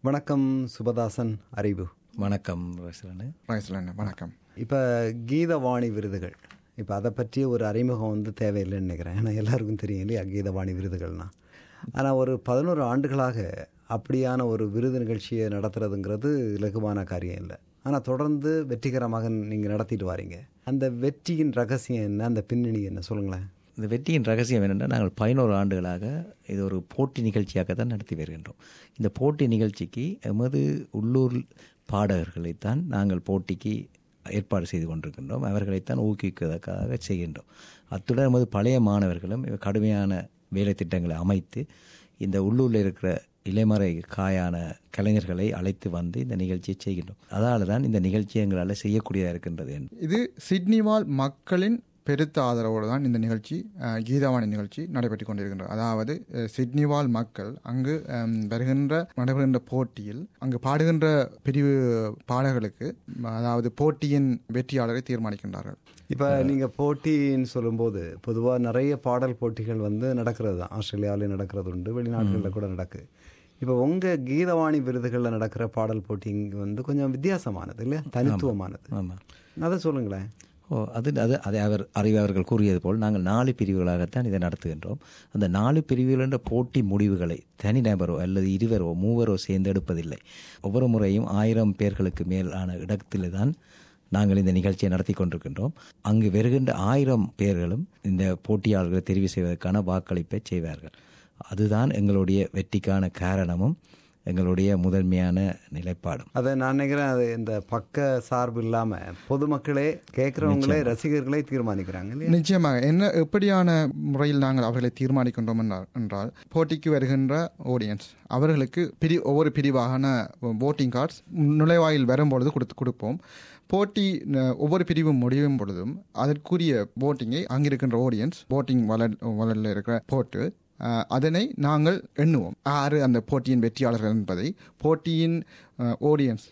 வணக்கம் சுபதாசன் அறிவு வணக்கம் ரசலனு ரைஸ்லண்ணே வணக்கம் இப்போ கீதவாணி விருதுகள் இப்போ அதை பற்றிய ஒரு அறிமுகம் வந்து தேவையில்லைன்னு நினைக்கிறேன் ஏன்னா எல்லாருக்கும் தெரியும் இல்லையா கீதவாணி விருதுகள்னா ஆனால் ஒரு பதினோரு ஆண்டுகளாக அப்படியான ஒரு விருது நிகழ்ச்சியை நடத்துறதுங்கிறது இலகுவான காரியம் இல்லை ஆனால் தொடர்ந்து வெற்றிகரமாக நீங்கள் நடத்திட்டு வாரீங்க அந்த வெற்றியின் ரகசியம் என்ன அந்த பின்னணி என்ன சொல்லுங்களேன் இந்த வெற்றியின் ரகசியம் என்னென்றால் நாங்கள் பதினோரு ஆண்டுகளாக இது ஒரு போட்டி நிகழ்ச்சியாக தான் நடத்தி வருகின்றோம் இந்த போட்டி நிகழ்ச்சிக்கு எமது உள்ளூர் பாடகர்களைத்தான் நாங்கள் போட்டிக்கு ஏற்பாடு செய்து கொண்டிருக்கின்றோம் அவர்களைத்தான் ஊக்குவிப்பதற்காக செய்கின்றோம் அத்துடன் எமது பழைய மாணவர்களும் கடுமையான வேலை திட்டங்களை அமைத்து இந்த உள்ளூரில் இருக்கிற இலைமறை காயான கலைஞர்களை அழைத்து வந்து இந்த நிகழ்ச்சியை செய்கின்றோம் அதால் தான் இந்த நிகழ்ச்சி எங்களால் செய்யக்கூடியதாக இருக்கின்றது என்று இது சிட்னி வாழ் மக்களின் பெருத்த ஆதரவோடு தான் இந்த நிகழ்ச்சி அஹ், கீதாவாணி நிகழ்ச்சி நடைபெற்று கொண்டிருக்கின்றது அதாவது அஹ், சிட்னி வாழ் மக்கள் அங்கு அம், வருகின்ற நடைபெறுகின்ற போட்டியில் அங்கு பாடுகின்ற பிரிவு பாடகர்களுக்கு அதாவது போட்டியின் வெற்றியாளரை தீர்மானிக்கின்றார்கள் இப்போ நீங்கள் போட்டின்னு சொல்லும்போது பொதுவாக நிறைய பாடல் போட்டிகள் வந்து நடக்கிறது தான் ஆஸ்திரேலியாவிலே நடக்கிறது உண்டு வெளிநாடுகளில் கூட நடக்கு இப்போ உங்கள் கீதவாணி விருதுகளில் நடக்கிற பாடல் போட்டி இங்க வந்து கொஞ்சம் வித்தியாசமானது இல்லையா தனித்துவமானது ஆமாம் அதை சொல்லுங்களேன் ஓ அது அது அதை அவர் அறிவு அவர்கள் கூறியது போல் நாங்கள் நாலு பிரிவுகளாகத்தான் இதை நடத்துகின்றோம் அந்த நாலு பிரிவுகள் என்ற போட்டி முடிவுகளை தனிநபரோ அல்லது இருவரோ மூவரோ சேர்ந்து எடுப்பதில்லை ஒவ்வொரு முறையும் ஆயிரம் பேர்களுக்கு மேலான இடத்திலே தான் நாங்கள் இந்த நிகழ்ச்சியை நடத்தி கொண்டிருக்கின்றோம் அங்கு வருகின்ற ஆயிரம் பேர்களும் இந்த போட்டியாளர்களை தெரிவு செய்வதற்கான வாக்களிப்பை செய்வார்கள் அதுதான் எங்களுடைய வெற்றிக்கான காரணமும் எங்களுடைய முதன்மையான நிலைப்பாடும் அதை நான் நினைக்கிறேன் அது இந்த பக்க சார்பு இல்லாமல் பொதுமக்களே கேட்குறவங்களே ரசிகர்களே தீர்மானிக்கிறாங்க இல்லையா நிச்சயமாக என்ன எப்படியான முறையில் நாங்கள் அவர்களை தீர்மானிக்கின்றோம் என்றால் என்றால் போட்டிக்கு வருகின்ற ஆடியன்ஸ் அவர்களுக்கு பிரி ஒவ்வொரு பிரிவான voting கார்ட்ஸ் நுழைவாயில் வரும்பொழுது கொடுத்து கொடுப்போம் போட்டி அஹ், ஒவ்வொரு பிரிவும் முடியும் பொழுதும் அதற்குரிய போட்டிங்கை அங்கிருக்கின்ற ஆடியன்ஸ் போட்டிங் வளர் வளரில் இருக்கிற போட்டு அஹ், அதனை நாங்கள் எண்ணுவோம் ஆறு அந்த போட்டியின் வெற்றியாளர்கள் என்பதை போட்டியின் ஆடியன்ஸ்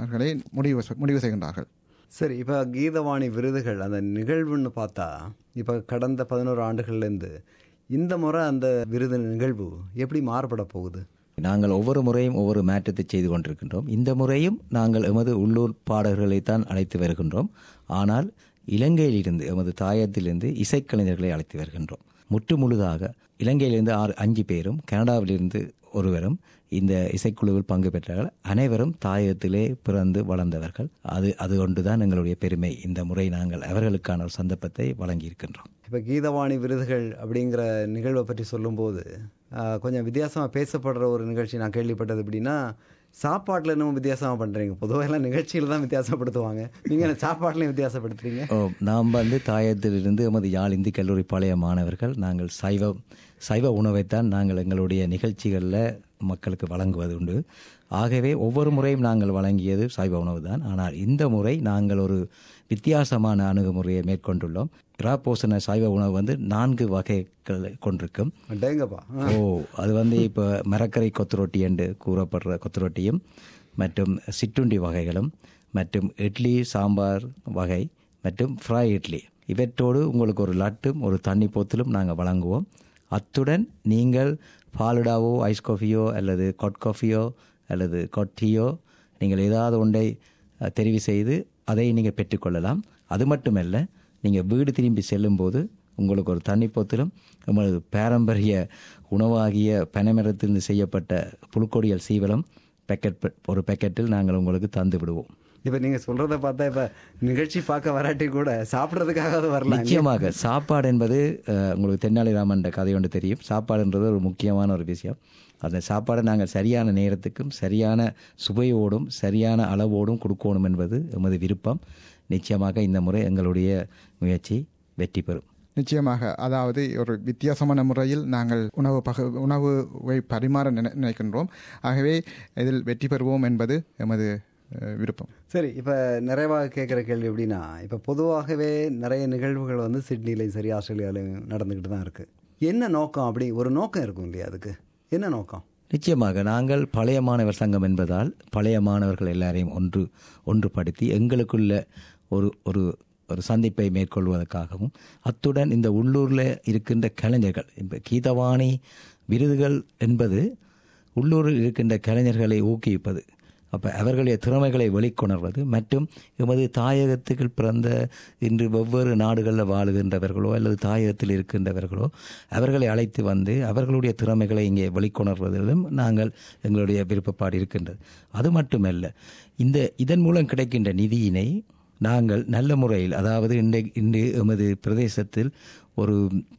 முடிவு செ- முடிவு செய்கின்றார்கள் சரி இப்போ கீதவாணி விருதுகள் அந்த நிகழ்வுன்னு பார்த்தா இப்போ கடந்த பதினோரு ஆண்டுகள்லேருந்து இந்த முறை அந்த விருது நிகழ்வு எப்படி மாறுபட போகுது நாங்கள் ஒவ்வொரு முறையும் ஒவ்வொரு மாற்றத்தை செய்து கொண்டிருக்கின்றோம் இந்த முறையும் நாங்கள் எமது உள்ளூர் பாடகர்களைத்தான் அழைத்து வருகின்றோம் ஆனால் இலங்கையிலிருந்து எமது தாயத்திலிருந்து இசைக்கலைஞர்களை அழைத்து வருகின்றோம் முற்று முழுதாக இலங்கையிலிருந்து ஆறு அஞ்சு பேரும் கனடாவிலிருந்து ஒருவரும் இந்த இசைக்குழுவில் பங்கு பெற்றார்கள் அனைவரும் தாயகத்திலே பிறந்து வளர்ந்தவர்கள் அது அது ஒன்றுதான் எங்களுடைய பெருமை இந்த முறை நாங்கள் அவர்களுக்கான ஒரு சந்தர்ப்பத்தை வழங்கியிருக்கின்றோம் இப்போ கீதவாணி விருதுகள் அப்படிங்கிற நிகழ்வை பற்றி சொல்லும்போது ஆஹ், கொஞ்சம் வித்தியாசமாக பேசப்படுற ஒரு நிகழ்ச்சி நான் கேள்விப்பட்டது எப்படின்னா சாப்பாட்டில் இன்னும் வித்தியாசமாக பண்ணுறீங்க பொதுவாக எல்லாம் நிகழ்ச்சியில் தான் வித்தியாசப்படுத்துவாங்க நீங்கள் சாப்பாட்லையும் வித்தியாசப்படுத்துறீங்க ஓ நாம் வந்து தாயத்திலிருந்து எமது யாழ் இந்தி கல்லூரி பழைய மாணவர்கள் நாங்கள் சைவ சைவ உணவைத்தான் நாங்கள் எங்களுடைய நிகழ்ச்சிகளில் மக்களுக்கு வழங்குவது உண்டு ஆகவே ஒவ்வொரு முறையும் நாங்கள் வழங்கியது சைவ உணவு தான் ஆனால் இந்த முறை நாங்கள் ஒரு வித்தியாசமான அணுகுமுறையை மேற்கொண்டுள்ளோம் இராப்போசன சைவ உணவு வந்து நான்கு வகைகள் கொண்டிருக்கும் டேங்கப்பா ஓ அது வந்து இப்போ மரக்கரை கொத்துரொட்டி என்று கூறப்படுற கொத்துரொட்டியும் மற்றும் சிற்றுண்டி வகைகளும் மற்றும் இட்லி சாம்பார் வகை மற்றும் ஃப்ரை இட்லி இவற்றோடு உங்களுக்கு ஒரு லட்டும் ஒரு தண்ணி போத்தலும் நாங்கள் வழங்குவோம் அத்துடன் நீங்கள் ஃபாலுடாவோ ஐஸ் காஃபியோ அல்லது கொட் காஃபியோ அல்லது கொட் டீயோ நீங்கள் ஏதாவது ஒன்றை அஹ், தெரிவு செய்து அதை நீங்கள் பெற்றுக்கொள்ளலாம் அது மட்டுமல்ல நீங்கள் வீடு திரும்பி செல்லும்போது உங்களுக்கு ஒரு தண்ணி போத்திலும் உங்களது பாரம்பரிய உணவாகிய பனைமரத்திலிருந்து செய்யப்பட்ட புழுக்கொடியல் சீவலம் பேக்கெட் ஒரு பேக்கெட்டில் நாங்கள் உங்களுக்கு தந்து விடுவோம் இப்போ நீங்கள் சொல்கிறத பார்த்தா இப்போ நிகழ்ச்சி பார்க்க வராட்டி கூட சாப்பிட்றதுக்காக வரலாம் நிச்சயமாக சாப்பாடு என்பது அஹ், உங்களுக்கு தென்னாலிராமன் கதை ஒன்று தெரியும் சாப்பாடுன்றது ஒரு முக்கியமான ஒரு விஷயம் அந்த சாப்பாடை நாங்கள் சரியான நேரத்துக்கும் சரியான சுவையோடும் சரியான அளவோடும் கொடுக்கணும் என்பது எமது விருப்பம் நிச்சயமாக இந்த முறை எங்களுடைய முயற்சி வெற்றி பெறும் நிச்சயமாக அதாவது ஒரு வித்தியாசமான முறையில் நாங்கள் உணவு பக உணவை பரிமாற நினை நினைக்கின்றோம் ஆகவே இதில் வெற்றி பெறுவோம் என்பது எமது அஹ், விருப்பம் சரி இப்போ நிறைவாக கேட்குற கேள்வி எப்படின்னா இப்போ பொதுவாகவே நிறைய நிகழ்வுகள் வந்து சிட்னிலையும் சரி ஆஸ்திரேலியாலையும் நடந்துக்கிட்டு தான் இருக்குது என்ன நோக்கம் அப்படி ஒரு நோக்கம் இருக்கும் இல்லையா அதுக்கு என்ன நோக்கம் நிச்சயமாக நாங்கள் பழைய மாணவர் சங்கம் என்பதால் பழைய மாணவர்கள் எல்லாரையும் ஒன்று ஒன்றுபடுத்தி எங்களுக்குள்ள ஒரு ஒரு ஒரு சந்திப்பை மேற்கொள்வதற்காகவும் அத்துடன் இந்த உள்ளூரில் இருக்கின்ற கலைஞர்கள் இப்போ கீதவாணி விருதுகள் என்பது உள்ளூரில் இருக்கின்ற கலைஞர்களை ஊக்குவிப்பது அப்போ அவர்களுடைய திறமைகளை வெளிக்கொணர்வது மற்றும் எமது தாயகத்துக்கு பிறந்த இன்று வெவ்வேறு நாடுகளில் வாழுகின்றவர்களோ அல்லது தாயகத்தில் இருக்கின்றவர்களோ அவர்களை அழைத்து வந்து அவர்களுடைய திறமைகளை இங்கே வெளிக்கொணர்வதிலும் நாங்கள் எங்களுடைய விருப்பப்பாடு இருக்கின்றது அது மட்டுமல்ல இந்த இதன் மூலம் கிடைக்கின்ற நிதியினை நாங்கள் நல்ல முறையில் அதாவது இன்றை இன்று எமது பிரதேசத்தில் ஒரு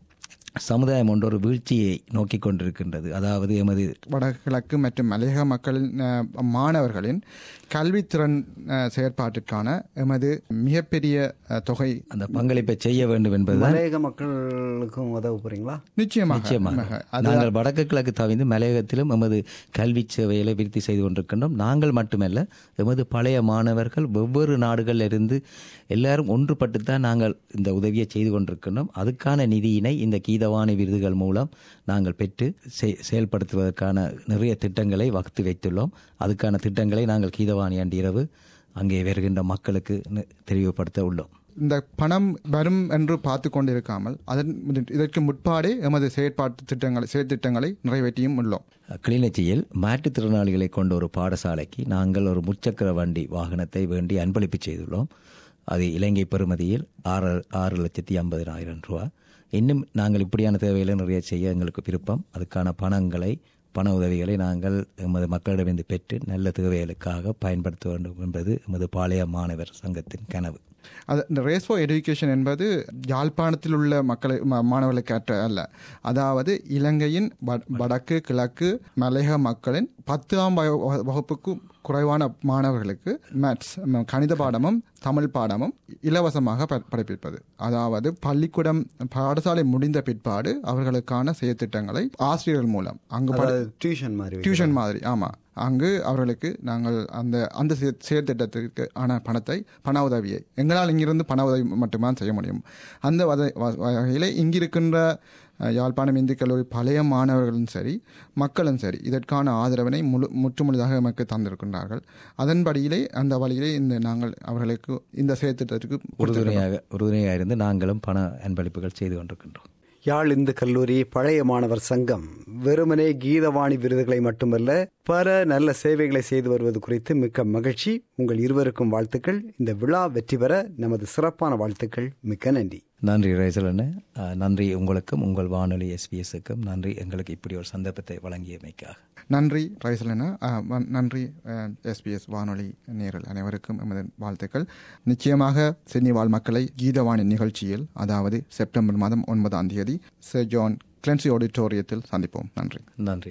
சமுதாயம் ஒன்று ஒரு வீழ்ச்சியை நோக்கி கொண்டிருக்கின்றது அதாவது எமது வடகிழக்கு மற்றும் மலையக மக்களின் அஹ், மாணவர்களின் கல்வித்திறன் அஹ், செயற்பாட்டிற்கான எமது மிகப்பெரிய அஹ், தொகை அந்த பங்களிப்பை செய்ய வேண்டும் என்பதுதான் மலையக மக்களுக்கும் உதவ போறீங்களா நிச்சயமாக நிச்சயமாக நாங்கள் வடக்கு கிழக்கு தவிர்த்து மலையகத்திலும் எமது கல்வி சேவைகளை விருத்தி செய்து கொண்டிருக்கின்றோம் நாங்கள் மட்டுமல்ல எமது பழைய மாணவர்கள் வெவ்வேறு நாடுகளில் இருந்து எல்லாரும் ஒன்றுபட்டுத்தான் நாங்கள் இந்த உதவியை செய்து கொண்டிருக்கின்றோம் அதுக்கான நிதியினை இந்த கீதவாணி விருதுகள் மூலம் நாங்கள் பெற்று செய்- செயல்படுத்துவதற்கான நிறைய திட்டங்களை வகுத்து வைத்துள்ளோம் அதுக்கான திட்டங்களை நாங்கள் கீதவாணி அன்று இரவு அங்கே வருகின்ற மக்களுக்கு நி- தெளிவுபடுத்த உள்ளோம் இந்த பணம் வரும் என்று பார்த்து கொண்டிருக்காமல் அதன் இதற்கு முற்பாடே எமது செயற்பாட்டு திட்டங்களை செயற்திட்டங்களை நிறைவேற்றியும் உள்ளோம் கிளிநொச்சியில் மாற்றுத்திறனாளிகளை கொண்ட ஒரு பாடசாலைக்கு நாங்கள் ஒரு முச்சக்கர வண்டி வாகனத்தை வேண்டி அன்பளிப்பு செய்துள்ளோம் அது இலங்கை பெறுமதியில் ஆறு ஆறு லட்சத்தி ஐம்பதினாயிரம் ரூபா இன்னும் நாங்கள் இப்படியான தேவைகளை நிறைய செய்ய எங்களுக்கு விருப்பம் அதுக்கான பணங்களை பண உதவிகளை நாங்கள் எமது மக்களிடமிருந்து பெற்று நல்ல தேவைகளுக்காக பயன்படுத்த வேண்டும் என்பது எமது பாளைய மாணவர் சங்கத்தின் கனவு அது இந்த ரேஸ் ஃபார் எடுகேஷன் என்பது யாழ்ப்பாணத்தில் உள்ள மக்களை ம- மாணவர்களுக்கு ஏற்ற அல்ல அதாவது இலங்கையின் வ- வடக்கு கிழக்கு மலையக மக்களின் பத்தாம் வய- வ- வகுப்புக்கு குறைவான மாணவர்களுக்கு மேத்ஸ் ம- கணித பாடமும் தமிழ் பாடமும் இலவசமாக ப- படிப்பிப்பது அதாவது பள்ளிக்கூடம் பாடசாலை முடிந்த பிற்பாடு அவர்களுக்கான செயற்திட்டங்களை ஆசிரியர்கள் மூலம் அங்கு படி- அதாவது டியூஷன் மாதிரி டியூஷன் மாதிரி ஆமாம் அங்கு அவர்களுக்கு நாங்கள் அந்த அந்த செய- செயற்திட்டத்திற்கு ஆன பணத்தை பண உதவியை எங்களால் இங்கிருந்து பண உதவி மட்டும்தான் செய்ய முடியும் அந்த வத- வ- வகையில் இங்கிருக்கின்ற அஹ், யாழ்ப்பாணம் இந்து கல்லூரி பழைய மாணவர்களும் சரி மக்களும் சரி இதற்கான ஆதரவினை முழு முற்றுமுழுதாக நமக்கு தந்திருக்கின்றார்கள் அதன்படியிலே அந்த வழியிலே இந்த நாங்கள் அவர்களுக்கு இந்த செயற்திட்டத்திற்கு கொடுத்திருக்கிறோம். உறுதுணையாக உறுதுணையாக இருந்து நாங்களும் பண அன்பளிப்புகள் செய்து கொண்டிருக்கின்றோம் யாழ் இந்து கல்லூரி பழைய மாணவர் சங்கம் வெறுமனே கீதவாணி விருதுகளை மட்டுமல்ல பல நல்ல சேவைகளை செய்து வருவது குறித்து மிக்க மகிழ்ச்சி உங்கள் இருவருக்கும் வாழ்த்துக்கள் இந்த விழா வெற்றி பெற நமது சிறப்பான வாழ்த்துக்கள் மிக்க நன்றி நன்றி ரைசலண்ணே அஹ், நன்றி உங்களுக்கும் உங்கள் வானொலி எஸ்பிஎஸ்க்கும் நன்றி எங்களுக்கு இப்படி ஒரு சந்தர்ப்பத்தை வழங்கியமைக்காக நன்றி ரைசலனா நன்றி எஸ்பிஎஸ் வானொலி நேரல் அனைவருக்கும் எமது வாழ்த்துக்கள் நிச்சயமாக சிட்னி வாழ் மக்களை கீதவாணி நிகழ்ச்சியில் அதாவது செப்டம்பர் மாதம் ஒன்பதாம் தேதி சர் ஜான் கிளன்சி ஆடிட்டோரியத்தில் சந்திப்போம் நன்றி நன்றி